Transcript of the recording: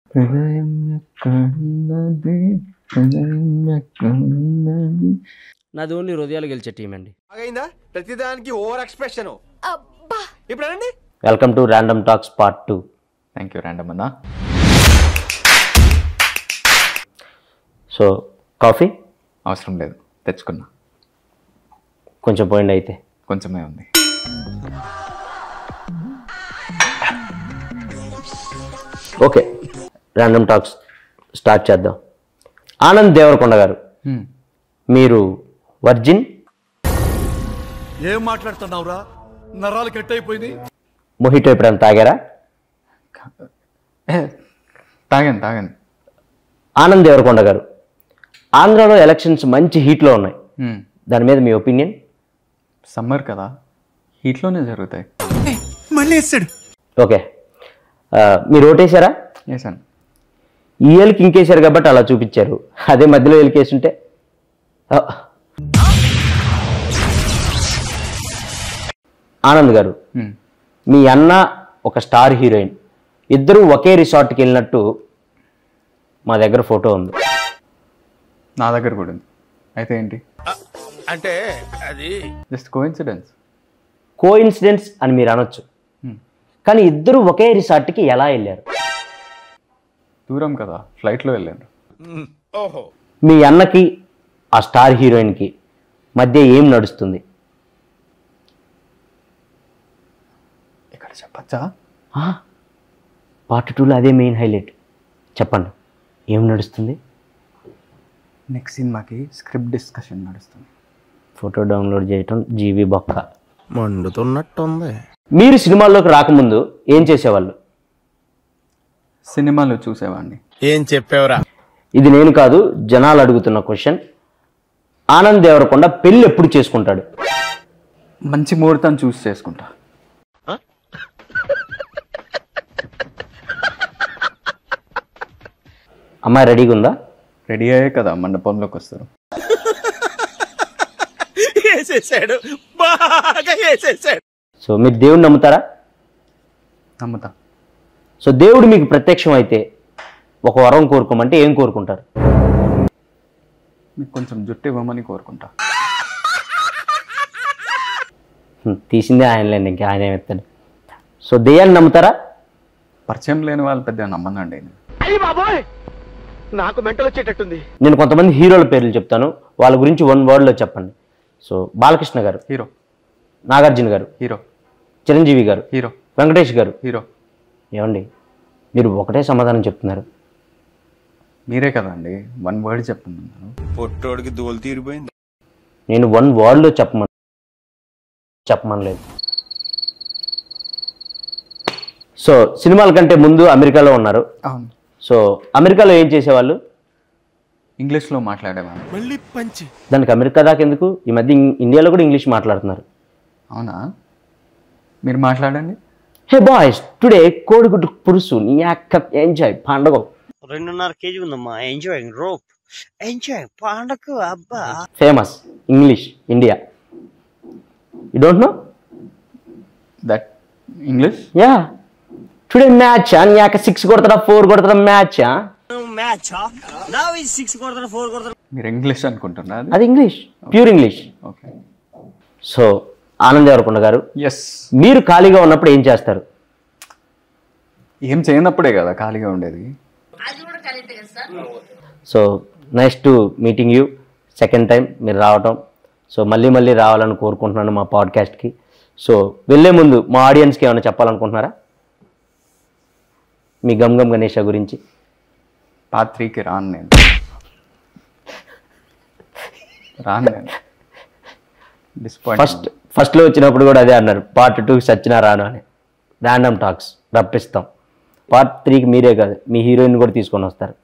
హృదయం ఎక్కడున్నది హృదయం ఎక్కడున్నది నాది ఓన్లీ హృదయాలు గెలిచే టీం అండి అయిందా ప్రతిదానికి ఓవర్ ఎక్స్ప్రెషన్ ఇప్పుడు అనండి welcome to random talks part two thank you random అన్న సో కాఫీ అవసరం లేదు తెచ్చుకున్నా కొంచెం పోయింది అయితే కొంచెమే ఉంది ఓకే ర్యాండమ్ టాక్స్ స్టార్ట్ చేద్దాం ఆనంద్ దేవరకొండ గారు Hmm. మీరు వర్జిన్ ఏం మాట్లాడుతున్నావురా నరాలు కట్ అయిపోయింది మొహిటో ఎప్పుడైనా తాగారా ఏ, తాగాను తాగాను ఆనంద్ దేవరకొండ గారు ఆంధ్రాలో ఎలక్షన్స్ మంచి హీట్లో ఉన్నాయి Hmm. దాని మీద మీ ఒపీనియన్ సమ్మర్ కదా హీట్లోనే జరుగుతాయి ఓకే ఆ, మీరు ఓటేశారా వేసాను ఈ ఏళ్ళకి ఇంకేశారు కాబట్టి అలా చూపించారు అదే మధ్యలో ఏలికేసుంటే ఆ. ఆనంద్ గారు Hmm. మీ అన్న ఒక స్టార్ హీరోయిన్ ఇద్దరు ఒకే రిసార్ట్కి వెళ్ళినట్టు మా దగ్గర ఫోటో ఉంది నా దగ్గర కూడా ఉంది అయితే ఏంటి అంటే అది just coincidence coincidents అని మీరు అనొచ్చు కానీ ఇద్దరు ఒకే రిసార్ట్కి ఎలా వెళ్ళారు దూరం కదా ఫ్లైట్లో వెళ్ళాను ఓహో మీ అన్నకి ఆ స్టార్ హీరోయిన్కి మధ్య ఏం నడుస్తుంది ఇక్కడ చెప్పచ్చా పార్ట్ టూలో అదే మెయిన్ హైలైట్ చెప్పండి ఏం నడుస్తుంది నెక్స్ట్ సినిమాకి స్క్రిప్ట్ డిస్కషన్ నడుస్తుంది ఫోటో డౌన్లోడ్ చేయటం జీవి బొక్క మండుతున్నట్టుంది మీరు సినిమాల్లోకి రాకముందు ఏం చేసేవాళ్ళు సినిమాలు చూసేవాడిని ఏం చెప్పావురా ఇది నేను కాదు జనాలు అడుగుతున్న క్వశ్చన్ ఆనంద్ దేవరకొండ పెళ్ళి ఎప్పుడు చేసుకుంటాడు మంచి ముహూర్తం చూస్ చేసుకుంటా అమ్మాయి రెడీగా ఉందా రెడీ అయ్యే కదా మండపంలోకి వస్తారు వేసేసాడు బాగా వేసేసాడు సో మీరు దేవుడిని నమ్ముతారా నమ్ముతా సో దేవుడు మీకు ప్రత్యక్షం అయితే ఒక వరం కోరుకోమంటే ఏం కోరుకుంటారు మీకు కొంచెం జుట్టు ఇవ్వమని కోరుకుంటా హ్మ్, తీసిందే ఆయనలేండి ఇంకా ఆయన ఏమెత్తాడు సో దెయ్యాన్ని నమ్ముతారా పరిచయం లేని వాళ్ళు పెద్దగా నమ్మనండి నేను. నాకు మెంటల్ వచ్చేటట్టుంది నేను కొంతమంది హీరోల పేర్లు చెప్తాను వాళ్ళ గురించి వన్ వర్డ్లో చెప్పండి సో బాలకృష్ణ గారు హీరో నాగార్జున గారు హీరో చిరంజీవి గారు హీరో వెంకటేష్ గారు హీరో ఏమండి మీరు ఒకటే సమాధానం చెప్తున్నారు మీరే కదండి వన్ వర్డ్ చెప్పమన్నాను పొట్టోడికి దోలు తీరిపోయింది నేను వన్ వర్డ్లో చెప్పమని చెప్పమనలేదు సో సినిమాల కంటే ముందు అమెరికాలో ఉన్నారు అవును సో అమెరికాలో ఏం చేసేవాళ్ళు ఇంగ్లీష్లో మాట్లాడేవాడిని మళ్ళీ పంచి దానికి అమెరికా దాకా ఎందుకు ఈ మధ్య ఇం- ఇండియాలో కూడా ఇంగ్లీష్ మాట్లాడుతున్నారు అవునా మీరు మాట్లాడండి హే బాయ్స్ టుడే కోడిగుడ్డు పురుసు నీ అక్క ఎంజాయ్ పండగ రెండున్నర కేజీ ఉందమ్మా ఎంజాయింగ్ రోప్ ఎంజాయ్ పండగ అబ్బా famous English India you don't know that English yeah today match నీ అక్క సిక్స్ కొడతారా ఫోర్ కొడతారా మ్యాచ్ మ్యాచ్ నా సిక్స్ కొడతారు ఫోర్ కొడతారు మీరు ఇంగ్లీష్ అనుకుంటున్నా అది అది English pure English okay so Anand Deverakonda గారు ఎస్ మీరు ఖాళీగా ఉన్నప్పుడు ఏం చేస్తారు ఏం చేయనప్పుడే కదా ఖాళీగా ఉండేది so nice to meeting you second time మీరు రావటం సో మళ్ళీ మళ్ళీ రావాలని కోరుకుంటున్నాను మా పాడ్కాస్ట్కి సో వెళ్ళే ముందు మా ఆడియన్స్కి ఏమైనా చెప్పాలనుకుంటున్నారా మీ గమ్ గమ్ గణేష గురించి పార్ట్ త్రీకి రాను నేను రాను నేను డిస్పాయింట్ ఫస్ట్ ఫస్ట్లో వచ్చినప్పుడు కూడా అదే అన్నారు పార్ట్ టూకి సచ్చినా రాను అని ర్యాండమ్ టాక్స్ రప్పిస్తాం పార్ట్ త్రీకి మీరే కాదు మీ హీరోయిన్ కూడా తీసుకొని వస్తారు